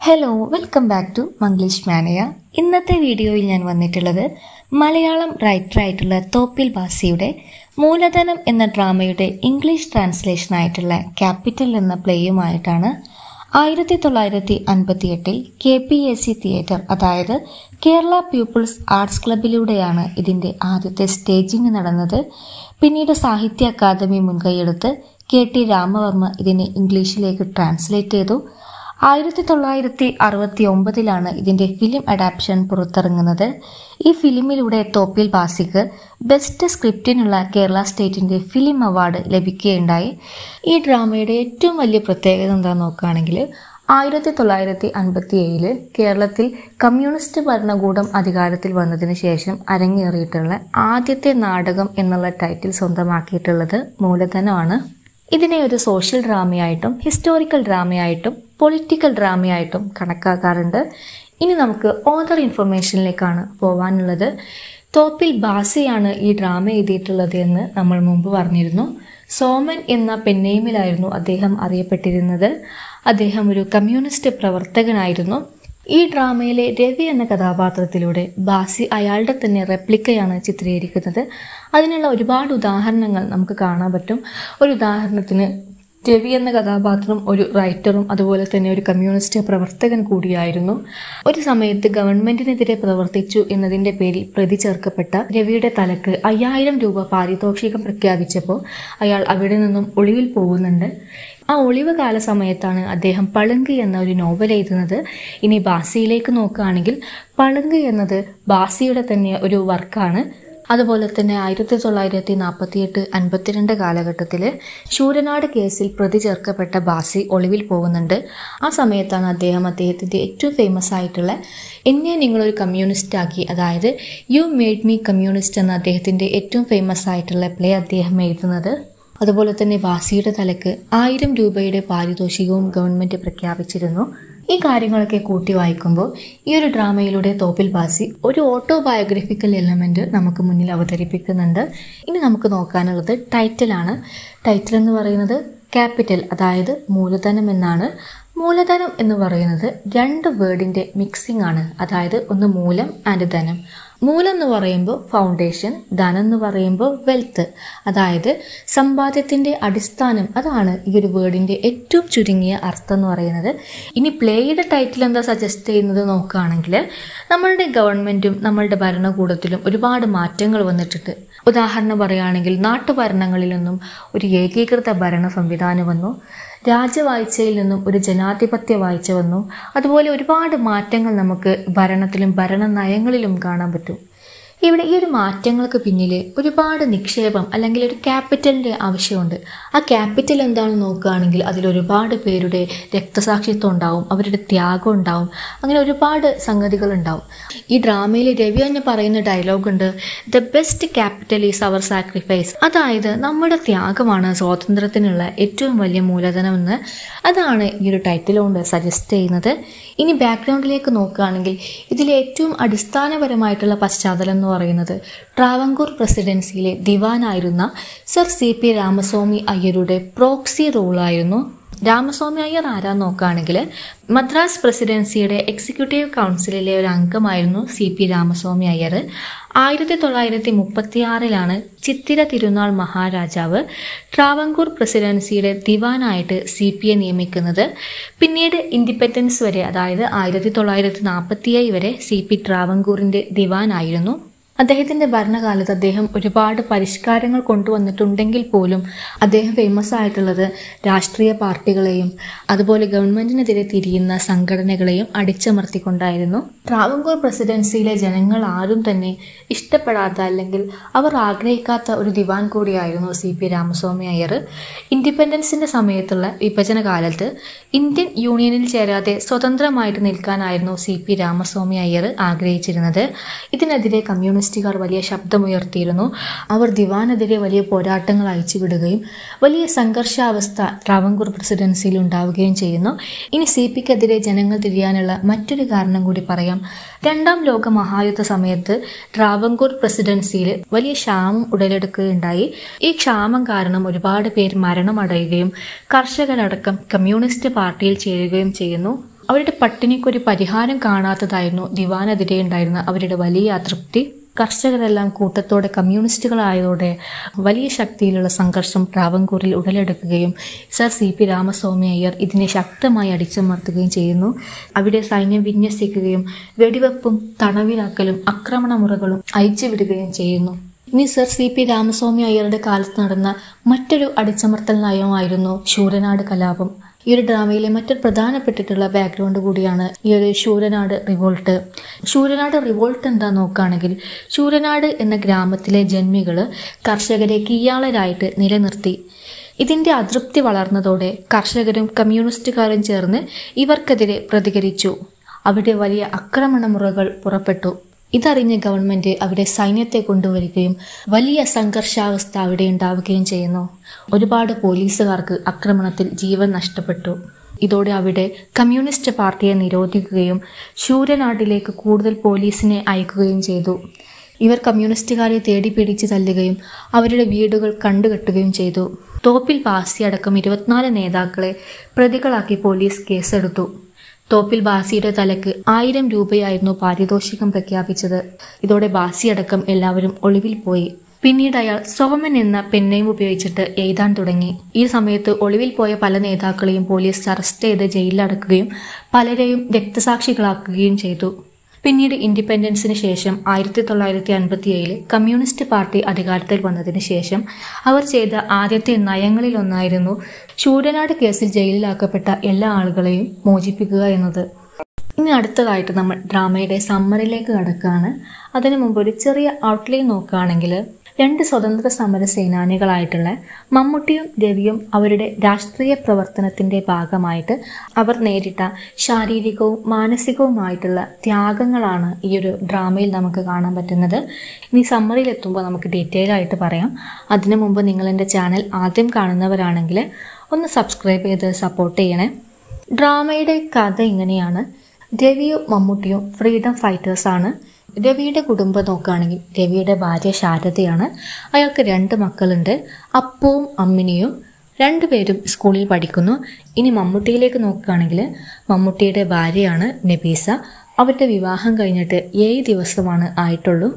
hello welcome back to Manglish മാനയ ഇന്നത്തെ വീഡിയോയിൽ ഞാൻ വന്നിട്ടുള്ളത് മലയാളം റൈറ്ററായിട്ടുള്ള തോപ്പിൽ ബാസിയുടെ മൂലധനം എന്ന ഡ്രാമയുടെ ഇംഗ്ലീഷ് ട്രാൻസ്ലേഷൻ ആയിട്ടുള്ള ക്യാപിറ്റൽ എന്ന പ്ലേയുമായിട്ടാണ് ആയിരത്തി തൊള്ളായിരത്തി അൻപത്തി എട്ടിൽ K P S C theatre അതായത് കേരള പീപ്പിൾസ് ആർട്സ് ക്ലബിലൂടെയാണ് ഇതിന്റെ ആദ്യത്തെ സ്റ്റേജിംഗ് നടന്നത് പിന്നീട് സാഹിത്യ അക്കാദമി മുൻകൈയെടുത്ത് കെ ടി രാമവർമ്മ ഇതിനെ ഇംഗ്ലീഷിലേക്ക് ട്രാൻസ്ലേറ്റ് ചെയ്തു ആയിരത്തി തൊള്ളായിരത്തി അറുപത്തി ഒമ്പതിലാണ് ഇതിന്റെ ഫിലിം അഡാപ്ഷൻ പുറത്തിറങ്ങുന്നത് ഈ ഫിലിമിലൂടെ തോപ്പിൽ ബാസിക്ക് ബെസ്റ്റ് സ്ക്രിപ്റ്റിനുള്ള കേരള സ്റ്റേറ്റിന്റെ ഫിലിം അവാർഡ് ലഭിക്കുകയുണ്ടായി ഈ ഡ്രാമയുടെ ഏറ്റവും വലിയ പ്രത്യേകത എന്താണെന്ന് നോക്കുകയാണെങ്കിൽ ആയിരത്തി തൊള്ളായിരത്തി അൻപത്തി ഏഴില് കേരളത്തിൽ കമ്മ്യൂണിസ്റ്റ് ഭരണകൂടം അധികാരത്തിൽ വന്നതിന് ശേഷം അരങ്ങേറിയിട്ടുള്ള ആദ്യത്തെ നാടകം എന്നുള്ള ടൈറ്റിൽ സ്വന്തമാക്കിയിട്ടുള്ളത് മൂലധനമാണ് ഇതിനെ ഒരു സോഷ്യൽ ഡ്രാമയായിട്ടും ഹിസ്റ്റോറിക്കൽ ഡ്രാമയായിട്ടും പൊളിറ്റിക്കൽ ഡ്രാമയായിട്ടും കണക്കാക്കാറുണ്ട് ഇനി നമുക്ക് ഓതർ ഇൻഫർമേഷനിലേക്കാണ് പോവാനുള്ളത് തോപ്പിൽ ബാസിയാണ് ഈ ഡ്രാമ എഴുതിയിട്ടുള്ളത് എന്ന് നമ്മൾ മുമ്പ് പറഞ്ഞിരുന്നു സോമൻ എന്ന പെന്നേമിലായിരുന്നു അദ്ദേഹം അറിയപ്പെട്ടിരുന്നത് അദ്ദേഹം ഒരു കമ്മ്യൂണിസ്റ്റ് പ്രവർത്തകനായിരുന്നു ഈ ഡ്രാമയിലെ രവി എന്ന കഥാപാത്രത്തിലൂടെ ബാസി അയാളുടെ തന്നെ റെപ്ലിക്കയാണ് ചിത്രീകരിക്കുന്നത് അതിനുള്ള ഒരുപാട് ഉദാഹരണങ്ങൾ നമുക്ക് കാണാൻ പറ്റും ഒരു ഉദാഹരണത്തിന് രവി എന്ന കഥാപാത്രം ഒരു റൈറ്ററും അതുപോലെ തന്നെ ഒരു കമ്മ്യൂണിസ്റ്റ് പ്രവർത്തകൻ കൂടിയായിരുന്നു ഒരു സമയത്ത് ഗവൺമെന്റിനെതിരെ പ്രവർത്തിച്ചു എന്നതിന്റെ പേരിൽ പ്രതി ചേർക്കപ്പെട്ട രവിയുടെ തലക്ക് അയ്യായിരം രൂപ പാരിതോഷികം പ്രഖ്യാപിച്ചപ്പോൾ അയാൾ അവിടെ നിന്നും ഒളിവിൽ പോകുന്നുണ്ട് ആ ഒളിവ് കാല സമയത്താണ് അദ്ദേഹം പളുങ്ക് എന്ന ഒരു നോവൽ എഴുതുന്നത് ഇനി ബാസിയിലേക്ക് നോക്കുകയാണെങ്കിൽ പളുങ്ക് എന്നത് ബാസിയുടെ തന്നെ ഒരു വർക്കാണ് അതുപോലെ തന്നെ ആയിരത്തി തൊള്ളായിരത്തി നാൽപ്പത്തിയെട്ട് അൻപത്തിരണ്ട് കാലഘട്ടത്തിൽ ശൂരനാട് കേസിൽ പ്രതി ചേർക്കപ്പെട്ട ബാസി ഒളിവിൽ പോകുന്നുണ്ട് ആ സമയത്താണ് അദ്ദേഹം അദ്ദേഹത്തിൻ്റെ ഏറ്റവും ഫേമസ് ആയിട്ടുള്ള എന്നെ നിങ്ങളൊരു കമ്മ്യൂണിസ്റ്റ് ആക്കി അതായത് യു മേഡ് മീ കമ്മ്യൂണിസ്റ്റ് എന്ന അദ്ദേഹത്തിൻ്റെ ഏറ്റവും ഫേമസ് ആയിട്ടുള്ള പ്ലേ അദ്ദേഹം എഴുതുന്നത് അതുപോലെ തന്നെ ബാസിയുടെ തലക്ക് ആയിരം രൂപയുടെ പാരിതോഷികവും ഗവൺമെന്റ് പ്രഖ്യാപിച്ചിരുന്നു ഈ കാര്യങ്ങളൊക്കെ കൂട്ടി വായിക്കുമ്പോൾ ഈ ഒരു ഡ്രാമയിലൂടെ തോപ്പിൽ ബാസി ഒരു ഓട്ടോബയോഗ്രഫിക്കൽ എലമെന്റ് നമുക്ക് മുന്നിൽ അവതരിപ്പിക്കുന്നുണ്ട് ഇനി നമുക്ക് നോക്കാനുള്ളത് ടൈറ്റിലാണ് ടൈറ്റിൽ എന്ന് പറയുന്നത് ക്യാപിറ്റൽ അതായത് മൂലധനം എന്നാണ് മൂലധനം എന്ന് പറയുന്നത് രണ്ട് വേർഡിന്റെ മിക്സിംഗ് ആണ് അതായത് ഒന്ന് മൂലം ആൻഡ് ധനം മൂലം എന്ന് പറയുമ്പോൾ ഫൗണ്ടേഷൻ ധനം എന്ന് പറയുമ്പോൾ വെൽത്ത് അതായത് സമ്പാദ്യത്തിന്റെ അടിസ്ഥാനം അതാണ് ഈ ഒരു വേർഡിന്റെ ഏറ്റവും ചുരുങ്ങിയ അർത്ഥം എന്ന് പറയുന്നത് ഇനി പ്ലേയുടെ ടൈറ്റിൽ എന്താ സജസ്റ്റ് ചെയ്യുന്നത് നോക്കുകയാണെങ്കിൽ നമ്മളുടെ ഗവൺമെന്റും നമ്മളുടെ ഭരണകൂടത്തിലും ഒരുപാട് മാറ്റങ്ങൾ വന്നിട്ടുണ്ട് ഉദാഹരണം പറയുകയാണെങ്കിൽ നാട്ടുഭരണങ്ങളിൽ നിന്നും ഒരു ഏകീകൃത ഭരണ സംവിധാനം വന്നു രാജവാഴ്ചയിൽ നിന്നും ഒരു ജനാധിപത്യ വാഴ്ച വന്നു അതുപോലെ ഒരുപാട് മാറ്റങ്ങൾ നമുക്ക് ഭരണത്തിലും ഭരണ നയങ്ങളിലും കാണാൻ പറ്റും ഇവിടെ ഈ ഒരു മാറ്റങ്ങൾക്ക് പിന്നിൽ ഒരുപാട് നിക്ഷേപം അല്ലെങ്കിൽ ഒരു ക്യാപിറ്റലിൻ്റെ ആവശ്യമുണ്ട് ആ ക്യാപിറ്റൽ എന്താണെന്ന് നോക്കുകയാണെങ്കിൽ അതിൽ ഒരുപാട് പേരുടെ രക്തസാക്ഷിത്വം ഉണ്ടാവും അവരുടെ ത്യാഗം ഉണ്ടാവും അങ്ങനെ ഒരുപാട് സംഗതികൾ ഉണ്ടാവും ഈ ഡ്രാമയിൽ രവി തന്നെ പറയുന്ന ഡയലോഗ് ഉണ്ട് the best capital is our sacrifice അതായത് നമ്മുടെ ത്യാഗമാണ് സ്വാതന്ത്ര്യത്തിനുള്ള ഏറ്റവും വലിയ മൂലധനമെന്ന് അതാണ് ഈ ഒരു ടൈറ്റിൽ കൊണ്ട് സജസ്റ്റ് ചെയ്യുന്നത് ഇനി ബാക്ക്ഗ്രൗണ്ടിലേക്ക് നോക്കുകയാണെങ്കിൽ ഇതിലെ ഏറ്റവും അടിസ്ഥാനപരമായിട്ടുള്ള പശ്ചാത്തലം എന്ന് പറയുന്നത് ട്രാവങ്കൂർ പ്രസിഡൻസിയിലെ ദിവാനായിരുന്ന സർ സി പി രാമസ്വാമി അയ്യരുടെ പ്രോക്സി റൂളായിരുന്നു രാമസ്വാമി അയ്യർ ആരാന്ന് നോക്കുകയാണെങ്കിൽ മദ്രാസ് പ്രസിഡൻസിയുടെ എക്സിക്യൂട്ടീവ് കൗൺസിലിലെ ഒരു അംഗമായിരുന്നു സി പി രാമസ്വാമി അയ്യർ ആയിരത്തി തൊള്ളായിരത്തി മുപ്പത്തിയാറിലാണ് ചിത്തിര തിരുനാൾ മഹാരാജാവ് ട്രാവങ്കൂർ പ്രസിഡൻസിയുടെ ദിവാനായിട്ട് സി പി എ നിയമിക്കുന്നത് പിന്നീട് ഇൻഡിപെൻഡൻസ് വരെ അതായത് ആയിരത്തി തൊള്ളായിരത്തി നാൽപ്പത്തിയേഴ് വരെ സി പി ട്രാവങ്കൂറിന്റെ ദിവാനായിരുന്നു അദ്ദേഹത്തിന്റെ ഭരണകാലത്ത് അദ്ദേഹം ഒരുപാട് പരിഷ്കാരങ്ങൾ കൊണ്ടുവന്നിട്ടുണ്ടെങ്കിൽ പോലും അദ്ദേഹം ഫേമസ് ആയിട്ടുള്ളത് രാഷ്ട്രീയ പാർട്ടികളെയും അതുപോലെ ഗവൺമെന്റിനെതിരെ തിരിയുന്ന സംഘടനകളെയും അടിച്ചമർത്തിക്കൊണ്ടായിരുന്നു ട്രാവങ്കൂർ പ്രസിഡൻസിയിലെ ജനങ്ങൾ ആരും തന്നെ ഇഷ്ടപ്പെടാത്ത അല്ലെങ്കിൽ അവർ ആഗ്രഹിക്കാത്ത ഒരു ദിവാൻ കൂടിയായിരുന്നു സി പി രാമസ്വാമി അയ്യർ ഇൻഡിപെൻഡൻസിന്റെ സമയത്തുള്ള വിഭജന കാലത്ത് ഇന്ത്യൻ യൂണിയനിൽ ചേരാതെ സ്വതന്ത്രമായിട്ട് നിൽക്കാനായിരുന്നു സി പി രാമസ്വാമി അയ്യർ ആഗ്രഹിച്ചിരുന്നത് ഇതിനെതിരെ കമ്മ്യൂണിസ്റ്റുകാർ വലിയ ശബ്ദമുയർത്തിയിരുന്നു അവർ ദിവാനെതിരെ വലിയ പോരാട്ടങ്ങൾ അയച്ചുവിടുകയും വലിയ സംഘർഷാവസ്ഥ ട്രാവങ്കൂർ പ്രസിഡൻസിയിൽ ഉണ്ടാവുകയും ചെയ്യുന്നു ഇനി സി പിക്കെതിരെ ജനങ്ങൾ തിരിയാനുള്ള മറ്റൊരു കാരണം കൂടി പറയാം രണ്ടാം ലോക മഹായുദ്ധ സമയത്ത് ട്രാവങ്കൂർ പ്രസിഡൻസിയിൽ വലിയ ക്ഷാമം ഉടലെടുക്കുകയുണ്ടായി ഈ ക്ഷാമം കാരണം ഒരുപാട് പേർ മരണമടയുകയും കർഷകരടക്കം കമ്മ്യൂണിസ്റ്റ് പാർട്ടിയിൽ ചേരുകയും ചെയ്യുന്നു അവരുടെ പട്ടിണിക്കൊരു പരിഹാരം കാണാത്തതായിരുന്നു ദിവാനെതിരെ ഉണ്ടായിരുന്ന അവരുടെ വലിയ അതൃപ്തി കർഷകരെല്ലാം കൂട്ടത്തോടെ കമ്മ്യൂണിസ്റ്റുകളായതോടെ വലിയ ശക്തിയിലുള്ള സംഘർഷം ട്രാവൻകൂറിൽ ഉടലെടുക്കുകയും sir C P Ramaswamy Iyer ഇതിനെ ശക്തമായി അടിച്ചമർത്തുകയും ചെയ്യുന്നു അവിടെ സൈന്യം വിന്യസിക്കുകയും വെടിവെപ്പും തടവിലാക്കലും ആക്രമണമുറകളും അയച്ചുവിടുകയും ചെയ്യുന്നു ഇനി സർ സി പി രാമസ്വാമി അയ്യരുടെ കാലത്ത് നടന്ന മറ്റൊരു അടിച്ചമർത്തൽ നയമായിരുന്നു ശൂരനാട് കലാപം ഈ ഒരു ഡ്രാമയിലെ മറ്റൊരു പ്രധാനപ്പെട്ടിട്ടുള്ള ബാക്ക്ഗ്രൗണ്ട് കൂടിയാണ് ഈ ഒരു ശൂരനാട് റിവോൾട്ട് ശൂരനാട് റിവോൾട്ട് എന്താ നോക്കുകയാണെങ്കിൽ ശൂരനാട് എന്ന ഗ്രാമത്തിലെ ജന്മികൾ കർഷകരെ കീയാളരായിട്ട് നിലനിർത്തി ഇതിന്റെ അതൃപ്തി വളർന്നതോടെ കർഷകരും കമ്മ്യൂണിസ്റ്റുകാരും ചേർന്ന് ഇവർക്കെതിരെ പ്രതികരിച്ചു അവിടെ വലിയ ആക്രമണമുറകൾ പുറപ്പെട്ടു ഇതറിഞ്ഞ ഗവൺമെന്റ് അവിടെ സൈന്യത്തെ കൊണ്ടുവരികയും വലിയ സംഘർഷാവസ്ഥ അവിടെ ഉണ്ടാവുകയും ചെയ്യുന്നു ഒരുപാട് പോലീസുകാർക്ക് ആക്രമണത്തിൽ ജീവൻ നഷ്ടപ്പെട്ടു ഇതോടെ അവിടെ കമ്മ്യൂണിസ്റ്റ് പാർട്ടിയെ നിരോധിക്കുകയും ശൂരനാട്ടിലേക്ക് കൂടുതൽ പോലീസിനെ അയക്കുകയും ചെയ്തു ഇവർ കമ്മ്യൂണിസ്റ്റുകാരെ തേടി പിടിച്ച് തല്ലുകയും അവരുടെ വീടുകൾ കണ്ടുകെട്ടുകയും ചെയ്തു തോപ്പിൽ ബാസി അടക്കം ഇരുപത്തിനാല് നേതാക്കളെ പ്രതികളാക്കി പോലീസ് കേസെടുത്തു തോപ്പിൽ ബാസിയുടെ തലക്ക് ആയിരം രൂപയായിരുന്നു പാരിതോഷികം പ്രഖ്യാപിച്ചത് ഇതോടെ ബാസി അടക്കം എല്ലാവരും ഒളിവിൽ പോയി പിന്നീട് അയാൾ സോമൻ എന്ന പെന്നെയും ഉപയോഗിച്ചിട്ട് എഴുതാൻ തുടങ്ങി ഈ സമയത്ത് ഒളിവിൽ പോയ പല നേതാക്കളെയും പോലീസ് അറസ്റ്റ് ചെയ്ത് ജയിലിലടക്കുകയും പലരെയും രക്തസാക്ഷികളാക്കുകയും ചെയ്തു പിന്നീട് ഇൻഡിപെൻഡൻസിന് ശേഷം ആയിരത്തി തൊള്ളായിരത്തി അൻപത്തി ഏഴിൽ കമ്മ്യൂണിസ്റ്റ് പാർട്ടി അധികാരത്തിൽ വന്നതിന് ശേഷം അവർ ചെയ്ത ആദ്യത്തെ നയങ്ങളിലൊന്നായിരുന്നു ശൂരനാട് കേസിൽ ജയിലിലാക്കപ്പെട്ട എല്ലാ ആളുകളെയും മോചിപ്പിക്കുക എന്നത് ഇനി അടുത്തതായിട്ട് നമ്മൾ ഡ്രാമയുടെ സമ്മറിലേക്ക് കടക്കുകയാണ് അതിനു മുമ്പ് ഒരു ചെറിയ ഔട്ട്ലൈൻ നോക്കുകയാണെങ്കിൽ രണ്ട് സ്വതന്ത്ര സമര സേനാനികളായിട്ടുള്ള മമ്മൂട്ടിയും രവിയും അവരുടെ രാഷ്ട്രീയ പ്രവർത്തനത്തിന്റെ ഭാഗമായിട്ട് അവർ നേരിട്ട ശാരീരികവും മാനസികവുമായിട്ടുള്ള ത്യാഗങ്ങളാണ് ഈ ഒരു ഡ്രാമയിൽ നമുക്ക് കാണാൻ പറ്റുന്നത് ഇനി സമ്മറിയിൽ എത്തുമ്പോൾ നമുക്ക് ഡീറ്റെയിൽ ആയിട്ട് പറയാം അതിനു മുമ്പ് നിങ്ങൾ എൻ്റെ ചാനൽ ആദ്യം കാണുന്നവരാണെങ്കിൽ ഒന്ന് സബ്സ്ക്രൈബ് ചെയ്ത് സപ്പോർട്ട് ചെയ്യണേ ഡ്രാമയുടെ കഥ ഇങ്ങനെയാണ് രവിയും മമ്മൂട്ടിയും ഫ്രീഡം ഫൈറ്റേഴ്സാണ് രവിയുടെ കുടുംബം നോക്കുകയാണെങ്കിൽ രവിയുടെ ഭാര്യ ശാരദയാണ് അയാൾക്ക് രണ്ട് മക്കളുണ്ട് അപ്പവും അമ്മിനിയും രണ്ടുപേരും സ്കൂളിൽ പഠിക്കുന്നു ഇനി മമ്മൂട്ടിയിലേക്ക് നോക്കുകയാണെങ്കിൽ മമ്മൂട്ടിയുടെ ഭാര്യയാണ് നബീസ അവരുടെ വിവാഹം കഴിഞ്ഞിട്ട് ഏഴ് ദിവസമാണ് ആയിട്ടുള്ളൂ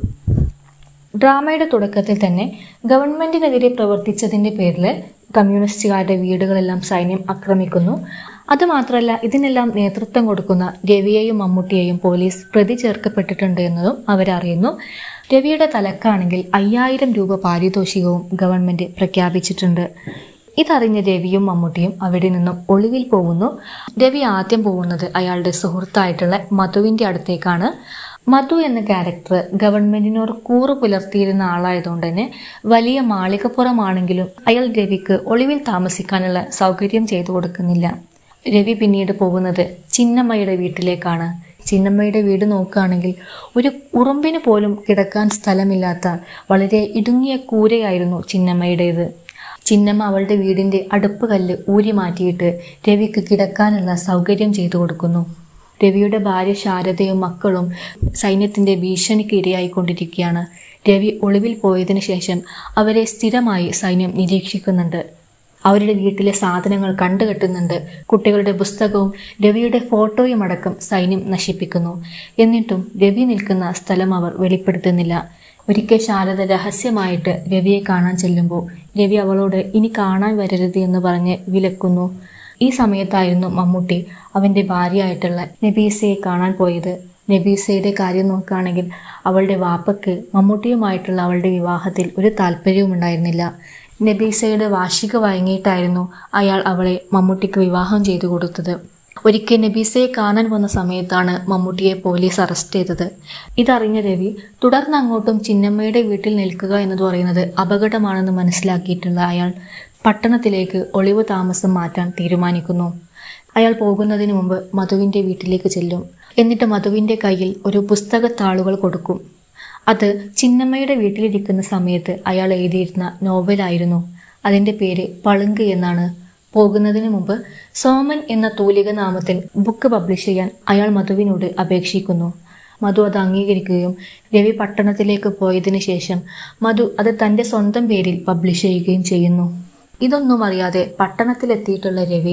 ഡ്രാമയുടെ തുടക്കത്തിൽ തന്നെ ഗവൺമെന്റിനെതിരെ പ്രവർത്തിച്ചതിന്റെ പേരിൽ കമ്മ്യൂണിസ്റ്റുകാരുടെ വീടുകളെല്ലാം സൈന്യം ആക്രമിക്കുന്നു അതുമാത്രമല്ല ഇതിനെല്ലാം നേതൃത്വം കൊടുക്കുന്ന രവിയെയും മമ്മൂട്ടിയെയും പോലീസ് പ്രതി ചേർക്കപ്പെട്ടിട്ടുണ്ട് എന്നതും അവരറിയുന്നു രവിയുടെ തലക്കാണെങ്കിൽ അയ്യായിരം രൂപ പാരിതോഷികവും ഗവൺമെന്റ് പ്രഖ്യാപിച്ചിട്ടുണ്ട് ഇതറിഞ്ഞ രവിയും മമ്മൂട്ടിയും അവിടെ നിന്നും ഒളിവിൽ പോകുന്നു രവി ആദ്യം പോകുന്നത് അയാളുടെ സുഹൃത്തായിട്ടുള്ള മധുവിന്റെ അടുത്തേക്കാണ് മധു എന്ന ക്യാരക്ടർ ഗവൺമെന്റിനോട് കൂറു പുലർത്തിയിരുന്ന ആളായതുകൊണ്ട് തന്നെ വലിയ മാളികപ്പുറമാണെങ്കിലും അയാൾ രവിക്ക് ഒളിവിൽ താമസിക്കാനുള്ള സൗകര്യം ചെയ്തു കൊടുക്കുന്നില്ല രവി പിന്നീട് പോകുന്നത് ചിന്നമ്മയുടെ വീട്ടിലേക്കാണ് ചിന്നമ്മയുടെ വീട് നോക്കുകയാണെങ്കിൽ ഒരു ഉറുമ്പിന് പോലും കിടക്കാൻ സ്ഥലമില്ലാത്ത വളരെ ഇടുങ്ങിയ കൂരയായിരുന്നു ചിന്നമ്മയുടേത് ചിന്നമ്മ അവളുടെ വീടിന്റെ അടുപ്പ് കല്ല് ഊരി മാറ്റിയിട്ട് രവിക്ക് കിടക്കാനുള്ള സൗകര്യം ചെയ്തു കൊടുക്കുന്നു രവിയുടെ ഭാര്യ ശാരദയും മക്കളും സൈന്യത്തിന്റെ ഭീഷണിക്ക് ഇരയായിക്കൊണ്ടിരിക്കുകയാണ് രവി ഒളിവിൽ പോയതിനു ശേഷം അവരെ സ്ഥിരമായി സൈന്യം നിരീക്ഷിക്കുന്നുണ്ട് അവരുടെ വീട്ടിലെ സാധനങ്ങൾ കണ്ടുകെട്ടുന്നുണ്ട് കുട്ടികളുടെ പുസ്തകവും രവിയുടെ ഫോട്ടോയും അടക്കം സൈന്യം നശിപ്പിക്കുന്നു എന്നിട്ടും രവി നിൽക്കുന്ന സ്ഥലം അവർ വെളിപ്പെടുത്തുന്നില്ല ഒരിക്കൽ ശാരദ രഹസ്യമായിട്ട് രവിയെ കാണാൻ ചെല്ലുമ്പോൾ രവി അവളോട് ഇനി കാണാൻ വരരുത് എന്ന് പറഞ്ഞ് വിലക്കുന്നു ഈ സമയത്തായിരുന്നു മമ്മൂട്ടി അവൻ്റെ ഭാര്യയായിട്ടുള്ള നബീസയെ കാണാൻ പോയത് നബീസയുടെ കാര്യം നോക്കുകയാണെങ്കിൽ അവളുടെ വാപ്പക്ക് മമ്മൂട്ടിയുമായിട്ടുള്ള അവളുടെ വിവാഹത്തിൽ ഒരു താല്പര്യവും ഉണ്ടായിരുന്നില്ല നബീസയുടെ വാർഷിക വഴങ്ങിയിട്ടായിരുന്നു അയാൾ അവളെ മമ്മൂട്ടിക്ക് വിവാഹം ചെയ്തു കൊടുത്തത് ഒരിക്കൽ നബീസയെ കാണാൻ വന്ന സമയത്താണ് മമ്മൂട്ടിയെ പോലീസ് അറസ്റ്റ് ചെയ്തത് ഇതറിഞ്ഞ രവി തുടർന്ന് അങ്ങോട്ടും ചിന്നമ്മയുടെ വീട്ടിൽ നിൽക്കുക എന്ന് പറയുന്നത് അപകടമാണെന്ന് മനസ്സിലാക്കിയിട്ടുള്ള അയാൾ പട്ടണത്തിലേക്ക് ഒളിവ് താമസം മാറ്റാൻ തീരുമാനിക്കുന്നു അയാൾ പോകുന്നതിന് മുമ്പ് മധുവിൻ്റെ വീട്ടിലേക്ക് ചെല്ലും എന്നിട്ട് മധുവിൻ്റെ കയ്യിൽ ഒരു പുസ്തകത്താളുകൾ കൊടുക്കും അത് ചിന്നമ്മയുടെ വീട്ടിലിരിക്കുന്ന സമയത്ത് അയാൾ എഴുതിയിരുന്ന നോവലായിരുന്നു അതിൻ്റെ പേര് പളുങ്ക് എന്നാണ് പോകുന്നതിന് മുമ്പ് സോമൻ എന്ന തൂലിക നാമത്തിൽ ബുക്ക് പബ്ലിഷ് ചെയ്യാൻ അയാൾ മധുവിനോട് അപേക്ഷിക്കുന്നു മധു അത് അംഗീകരിക്കുകയും രവി പട്ടണത്തിലേക്ക് പോയതിനു ശേഷം മധു അത് തൻ്റെ സ്വന്തം പേരിൽ പബ്ലിഷ് ചെയ്യുകയും ചെയ്യുന്നു ഇതൊന്നും അറിയാതെ പട്ടണത്തിലെത്തിയിട്ടുള്ള രവി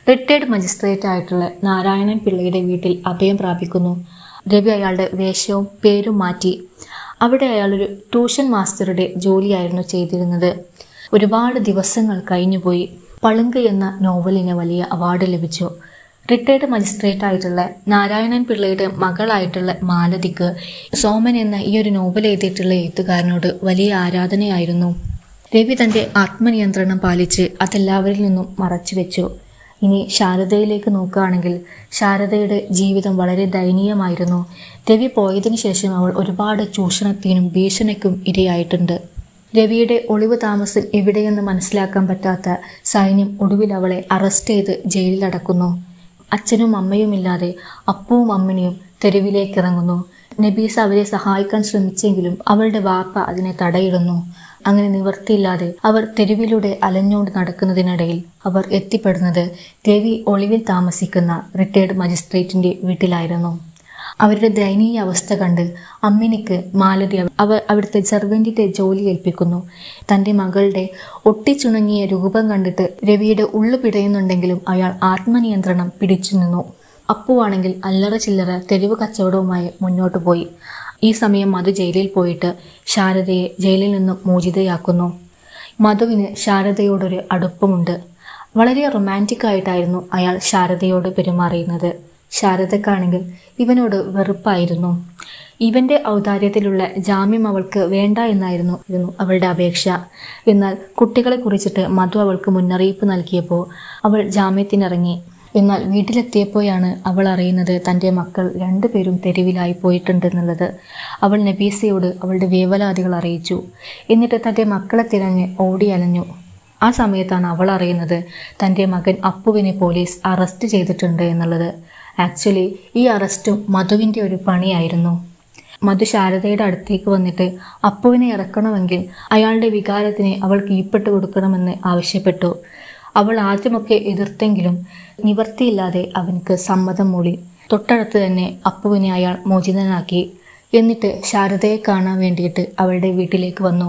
റിട്ടയർഡ് മജിസ്ട്രേറ്റ് ആയിട്ടുള്ള നാരായണൻ പിള്ളയുടെ വീട്ടിൽ അഭയം പ്രാപിക്കുന്നു രവി അയാളുടെ വേഷവും പേരും മാറ്റി അവിടെ അയാളൊരു ട്യൂഷൻ മാസ്റ്ററുടെ ജോലിയായിരുന്നു ചെയ്തിരുന്നത് ഒരുപാട് ദിവസങ്ങൾ കഴിഞ്ഞുപോയി പളുങ്ക് എന്ന നോവലിന് വലിയ അവാർഡ് ലഭിച്ചു റിട്ടയർഡ് മജിസ്ട്രേറ്റ് ആയിട്ടുള്ള നാരായണൻ പിള്ളയുടെ മകളായിട്ടുള്ള മാലതിക്ക് സോമൻ എന്ന ഈ ഒരു നോവൽ എഴുതിയിട്ടുള്ള എഴുത്തുകാരനോട് വലിയ ആരാധനയായിരുന്നു രവി തന്റെ ആത്മനിയന്ത്രണം പാലിച്ച് അതെല്ലാവരിൽ നിന്നും മറച്ചു വെച്ചു ഇനി ശാരദയിലേക്ക് നോക്കുകയാണെങ്കിൽ ശാരദയുടെ ജീവിതം വളരെ ദയനീയമായിരുന്നു രവി പോയതിനു ശേഷം അവൾ ഒരുപാട് ചൂഷണത്തിനും ഭീഷണിക്കും ഇരയായിട്ടുണ്ട് രവിയുടെ ഒളിവ് താമസം എവിടെയെന്ന് മനസ്സിലാക്കാൻ പറ്റാത്ത സൈന്യം ഒടുവിൽ അവളെ അറസ്റ്റ് ചെയ്ത് ജയിലിലടക്കുന്നു അച്ഛനും അമ്മയുമില്ലാതെ അപ്പവും അമ്മിണിയും തെരുവിലേക്ക് ഇറങ്ങുന്നു നബീസ് അവരെ സഹായിക്കാൻ ശ്രമിച്ചെങ്കിലും അവളുടെ വാപ്പ അതിനെ തടയിടുന്നു അങ്ങനെ നിവർത്തിയില്ലാതെ അവർ തെരുവിലൂടെ അലഞ്ഞുകൊണ്ട് നടക്കുന്നതിനിടയിൽ അവർ എത്തിപ്പെടുന്നത് രവി ഒളിവിൽ താമസിക്കുന്ന റിട്ടയർഡ് മജിസ്ട്രേറ്റിന്റെ വീട്ടിലായിരുന്നു അവരുടെ ദയനീയ അവസ്ഥ കണ്ട് അമ്മിനിക്ക് മാലതി അവർ അവിടുത്തെ സെർവൻറ്റിന്റെ ജോലി ഏൽപ്പിക്കുന്നു തന്റെ മകളുടെ ഒട്ടിച്ചുണങ്ങിയ രൂപം കണ്ടിട്ട് രവിയുടെ ഉള്ളു പിടയുന്നുണ്ടെങ്കിലും അയാൾ ആത്മനിയന്ത്രണം പിടിച്ചു നിന്നു അപ്പുവാണെങ്കിൽ അല്ലറ ചില്ലറ തെരുവ് കച്ചവടവുമായി മുന്നോട്ടു പോയി ഈ സമയം മധു ജയിലിൽ പോയിട്ട് ശാരദയെ ജയിലിൽ നിന്നും മോചിതയാക്കുന്നു മധുവിന് ശാരദയോടൊരു അടുപ്പമുണ്ട് വളരെ റൊമാൻറ്റിക് ആയിട്ടായിരുന്നു അയാൾ ശാരദയോട് പെരുമാറിയുന്നത് ശാരദക്കാണെങ്കിൽ ഇവനോട് വെറുപ്പായിരുന്നു ഇവന്റെ ഔദാര്യത്തിലുള്ള ജാമ്യം അവൾക്ക് വേണ്ട എന്നായിരുന്നു ഇരുന്നു അവളുടെ അപേക്ഷ എന്നാൽ കുട്ടികളെ കുറിച്ചിട്ട് മധു അവൾക്ക് മുന്നറിയിപ്പ് നൽകിയപ്പോൾ അവൾ ജാമ്യത്തിനിറങ്ങി എന്നാൽ വീട്ടിലെത്തിയപ്പോഴാണ് അവൾ അറിയുന്നത് തൻ്റെ മക്കൾ രണ്ടുപേരും തെരുവിലായി പോയിട്ടുണ്ടെന്നുള്ളത് അവൾ നബീസയോട് അവളുടെ വേവലാതികൾ അറിയിച്ചു എന്നിട്ട് തൻ്റെ മക്കളെ തിരഞ്ഞ് ഓടി അലഞ്ഞു ആ സമയത്താണ് അവൾ അറിയുന്നത് തൻ്റെ മകൻ അപ്പുവിനെ പോലീസ് അറസ്റ്റ് ചെയ്തിട്ടുണ്ട് എന്നുള്ളത് ആക്ച്വലി ഈ അറസ്റ്റും മധുവിൻ്റെ ഒരു പണിയായിരുന്നു മധു ശാരദയുടെ അടുത്തേക്ക് വന്നിട്ട് അപ്പുവിനെ ഇറക്കണമെങ്കിൽ അയാളുടെ വികാരത്തിന് അവൾ കീഴ്പ്പെട്ട് കൊടുക്കണമെന്ന് ആവശ്യപ്പെട്ടു അവൾ ആദ്യമൊക്കെ എതിർത്തെങ്കിലും നിവർത്തിയില്ലാതെ അവനക്ക് സമ്മതം മൂളി തൊട്ടടുത്ത് തന്നെ അപ്പുവിനെ അയാൾ മോചിതനാക്കി എന്നിട്ട് ശാരദയെ കാണാൻ വേണ്ടിയിട്ട് അവളുടെ വീട്ടിലേക്ക് വന്നു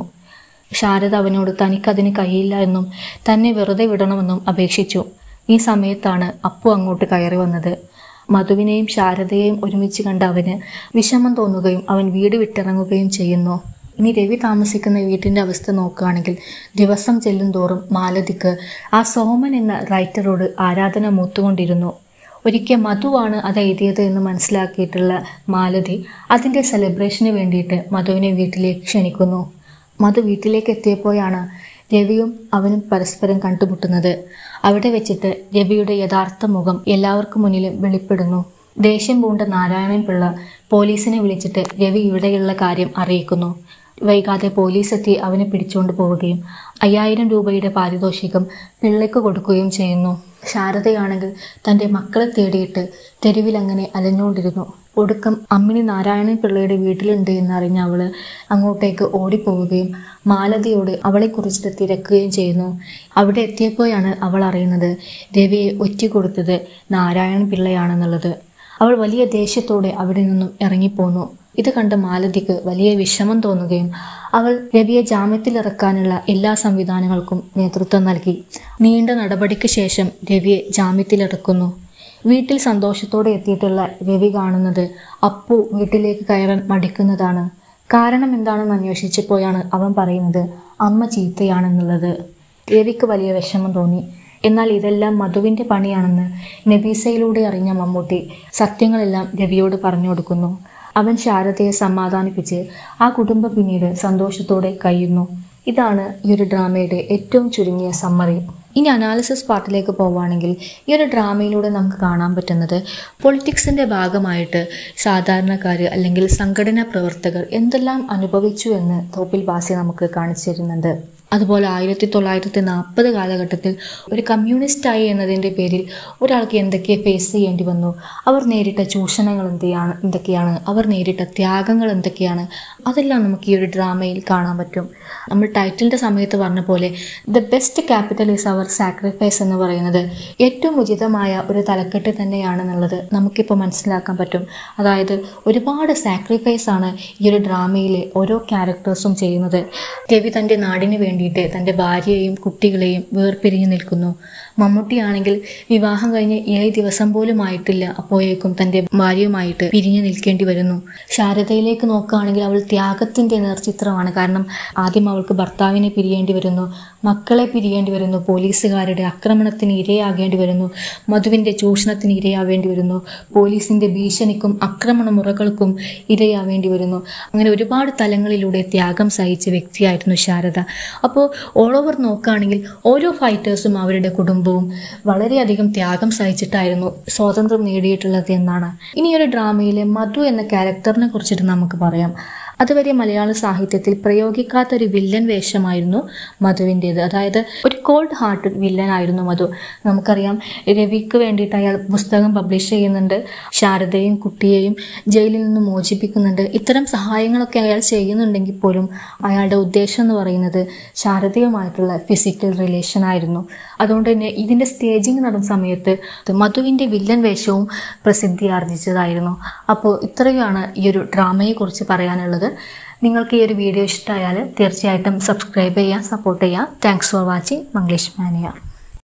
ശാരദ അവനോട് തനിക്കതിന് കഴിയില്ല എന്നും തന്നെ വെറുതെ വിടണമെന്നും അപേക്ഷിച്ചു ഈ സമയത്താണ് അപ്പു അങ്ങോട്ട് കയറി വന്നത് മധുവിനെയും ശാരദയെയും ഒരുമിച്ച് കണ്ട അവന് വിഷമം തോന്നുകയും അവൻ വീട് വിട്ടിറങ്ങുകയും ചെയ്യുന്നു ഇനി രവി താമസിക്കുന്ന വീട്ടിൻ്റെ അവസ്ഥ നോക്കുകയാണെങ്കിൽ ദിവസം ചെല്ലും തോറും മാലതിക്ക് ആ സോമൻ എന്ന റൈറ്ററോട് ആരാധന മൂത്തുകൊണ്ടിരുന്നു ഒരിക്കൽ മധുവാണ് അത് എഴുതിയത് എന്ന് മനസ്സിലാക്കിയിട്ടുള്ള മാലതി അതിൻ്റെ സെലിബ്രേഷന് വേണ്ടിയിട്ട് മധുവിനെ വീട്ടിലേക്ക് ക്ഷണിക്കുന്നു മധു വീട്ടിലേക്ക് എത്തിയപ്പോഴാണ് രവിയും അവനും പരസ്പരം കണ്ടുമുട്ടുന്നത് അവിടെ വെച്ചിട്ട് രവിയുടെ യഥാർത്ഥ മുഖം എല്ലാവർക്കും മുന്നിലും വെളിപ്പെടുന്നു ദേഷ്യം പൂണ്ട നാരായണൻ പിള്ള പോലീസിനെ വിളിച്ചിട്ട് രവി ഇവിടെയുള്ള കാര്യം അറിയിക്കുന്നു വൈകാതെ പോലീസ് എത്തി അവനെ പിടിച്ചുകൊണ്ട് പോവുകയും അയ്യായിരം രൂപയുടെ പാരിതോഷികം പിള്ളയ്ക്ക് കൊടുക്കുകയും ചെയ്യുന്നു ശാരദയാണെങ്കിൽ തൻ്റെ മക്കളെ തേടിയിട്ട് തെരുവിൽ അങ്ങനെ അലഞ്ഞുകൊണ്ടിരുന്നു ഒടുക്കം അമ്മിണി നാരായണൻ പിള്ളയുടെ വീട്ടിലുണ്ട് എന്നറിഞ്ഞ അവള് അങ്ങോട്ടേക്ക് ഓടിപ്പോവുകയും മാലതിയോട് അവളെക്കുറിച്ചിട്ട് തിരക്കുകയും ചെയ്യുന്നു അവിടെ എത്തിയപ്പോഴാണ് അവൾ അറിയുന്നത് രവിയെ ഒറ്റിക്കൊടുത്തത് നാരായണൻ പിള്ളയാണെന്നുള്ളത് അവൾ വലിയ ദേഷ്യത്തോടെ അവിടെ നിന്നും ഇറങ്ങിപ്പോന്നു ഇത് കണ്ട് മാലതിക്ക് വലിയ വിഷമം തോന്നുകയും അവൾ രവിയെ ജാമ്യത്തിലിറക്കാനുള്ള എല്ലാ സംവിധാനങ്ങൾക്കും നേതൃത്വം നൽകി നീണ്ട നടപടിക്ക് ശേഷം രവിയെ ജാമ്യത്തിലിറക്കുന്നു വീട്ടിൽ സന്തോഷത്തോടെ എത്തിയിട്ടുള്ള രവി കാണുന്നത് അപ്പു വീട്ടിലേക്ക് കയറാൻ മടിക്കുന്നതാണ് കാരണം എന്താണെന്ന് അന്വേഷിച്ചപ്പോഴാണ് അവൻ പറയുന്നത് അമ്മ ചീത്തയാണെന്നുള്ളത് രവിക്ക് വലിയ വിഷമം തോന്നി എന്നാൽ ഇതെല്ലാം മധുവിൻ്റെ പണിയാണെന്ന് നബീസയിലൂടെ അറിഞ്ഞ മമ്മൂട്ടി സത്യങ്ങളെല്ലാം രവിയോട് പറഞ്ഞു കൊടുക്കുന്നു അവൻ ശാരദയെ സമാധാനിപ്പിച്ച് ആ കുടുംബം പിന്നീട് സന്തോഷത്തോടെ കഴിയുന്നു ഇതാണ് ഈ ഒരു ഡ്രാമയുടെ ഏറ്റവും ചുരുങ്ങിയ സമ്മറി ഇനി അനാലിസിസ് പാർട്ടിലേക്ക് പോവുകയാണെങ്കിൽ ഈ ഒരു ഡ്രാമയിലൂടെ നമുക്ക് കാണാൻ പറ്റുന്നത് പൊളിറ്റിക്സിൻ്റെ ഭാഗമായിട്ട് സാധാരണക്കാർ അല്ലെങ്കിൽ സംഘടനാ പ്രവർത്തകർ എന്തെല്ലാം അനുഭവിച്ചു എന്ന് തോപ്പിൽ ബാസി നമുക്ക് കാണിച്ചു തരുന്നുണ്ട് അതുപോലെ ആയിരത്തി തൊള്ളായിരത്തി നാൽപ്പത് കാലഘട്ടത്തിൽ ഒരു കമ്മ്യൂണിസ്റ്റായി എന്നതിൻ്റെ പേരിൽ ഒരാൾക്ക് എന്തൊക്കെ ഫേസ് ചെയ്യേണ്ടി വന്നു അവർ നേരിട്ട ചൂഷണങ്ങൾ എന്തെയാണ് എന്തൊക്കെയാണ് അവർ നേരിട്ട ത്യാഗങ്ങൾ എന്തൊക്കെയാണ് അതെല്ലാം നമുക്ക് ഈ ഒരു ഡ്രാമയിൽ കാണാൻ പറ്റും നമ്മൾ ടൈറ്റിലിൻ്റെ സമയത്ത് പറഞ്ഞ പോലെ the best capital is our sacrifice എന്ന് പറയുന്നത് ഏറ്റവും ഉചിതമായ ഒരു തലക്കെട്ട് തന്നെയാണെന്നുള്ളത് നമുക്കിപ്പോൾ മനസ്സിലാക്കാൻ പറ്റും അതായത് ഒരുപാട് സാക്രിഫൈസ് ആണ് ഈ ഒരു ഡ്രാമയിലെ ഓരോ ക്യാരക്ടേഴ്സും ചെയ്യുന്നത് രവി തൻ്റെ നാടിന് വേണ്ടിയിട്ട് തൻ്റെ ഭാര്യയെയും കുട്ടികളെയും വേർപിരിഞ്ഞു നിൽക്കുന്നു മമ്മൂട്ടിയാണെങ്കിൽ വിവാഹം കഴിഞ്ഞ് ഏഴ് ദിവസം പോലും ആയിട്ടില്ല അപ്പോഴേക്കും തന്റെ ഭാര്യയുമായിട്ട് പിരിഞ്ഞു നിൽക്കേണ്ടി വരുന്നു ശാരദയിലേക്ക് നോക്കുകയാണെങ്കിൽ അവൾ ത്യാഗത്തിന്റെ നേർചിത്രമാണ് കാരണം ആദ്യം അവൾക്ക് ഭർത്താവിനെ പിരിയേണ്ടി വരുന്നു മക്കളെ പിരിയേണ്ടി വരുന്നു പോലീസുകാരുടെ ആക്രമണത്തിന് ഇരയാകേണ്ടി വരുന്നു മധുവിന്റെ ചൂഷണത്തിന് ഇരയാവേണ്ടി വരുന്നു പോലീസിന്റെ ഭീഷണിക്കും ആക്രമണ മുറകൾക്കും ഇരയാവേണ്ടി വരുന്നു അങ്ങനെ ഒരുപാട് തലങ്ങളിലൂടെ ത്യാഗം സഹിച്ച വ്യക്തിയായിരുന്നു ശാരദ അപ്പോൾ ഓൾ ഓവർ നോക്കുകയാണെങ്കിൽ ഓരോ ഫൈറ്റേഴ്സും അവരുടെ കുടുംബവും വളരെയധികം ത്യാഗം സഹിച്ചിട്ടായിരുന്നു സ്വാതന്ത്ര്യം നേടിയിട്ടുള്ളത് എന്നാണ് ഇനി ഒരു ഡ്രാമയിലെ മധു എന്ന ക്യാരക്ടറിനെ കുറിച്ചിട്ട് നമുക്ക് പറയാം അതുവരെ മലയാള സാഹിത്യത്തിൽ പ്രയോഗിക്കാത്ത ഒരു വില്ലൻ വേഷമായിരുന്നു മധുവിൻ്റേത് അതായത് ഒരു കോൾഡ് ഹാർട്ടഡ് വില്ലൻ ആയിരുന്നു മധു നമുക്കറിയാം രവിക്ക് വേണ്ടിയിട്ട് അയാൾ പുസ്തകം പബ്ലിഷ് ചെയ്യുന്നുണ്ട് ശാരദയും കുട്ടിയെയും ജയിലിൽ നിന്ന് മോചിപ്പിക്കുന്നുണ്ട് ഇത്തരം സഹായങ്ങളൊക്കെ അയാൾ ചെയ്യുന്നുണ്ടെങ്കിൽ പോലും അയാളുടെ ഉദ്ദേശം എന്ന് പറയുന്നത് ശാരദയുമായിട്ടുള്ള ഫിസിക്കൽ റിലേഷൻ ആയിരുന്നു അതുകൊണ്ട് തന്നെ ഇതിൻ്റെ സ്റ്റേജിങ് നടന്ന സമയത്ത് മധുവിൻ്റെ വില്ലൻ വേഷവും പ്രസിദ്ധി ആർജിച്ചതായിരുന്നു അപ്പോൾ ഇത്രയുമാണ് ഈ ഒരു ഡ്രാമയെക്കുറിച്ച് പറയാനുള്ളത് നിങ്ങൾക്ക് ഈ ഒരു വീഡിയോ ഇഷ്ടമായാൽ തീർച്ചയായിട്ടും സബ്സ്ക്രൈബ് ചെയ്യാം സപ്പോർട്ട് ചെയ്യാം താങ്ക്സ് ഫോർ വാച്ചിങ് മംഗ്ലീഷ് മാനിയ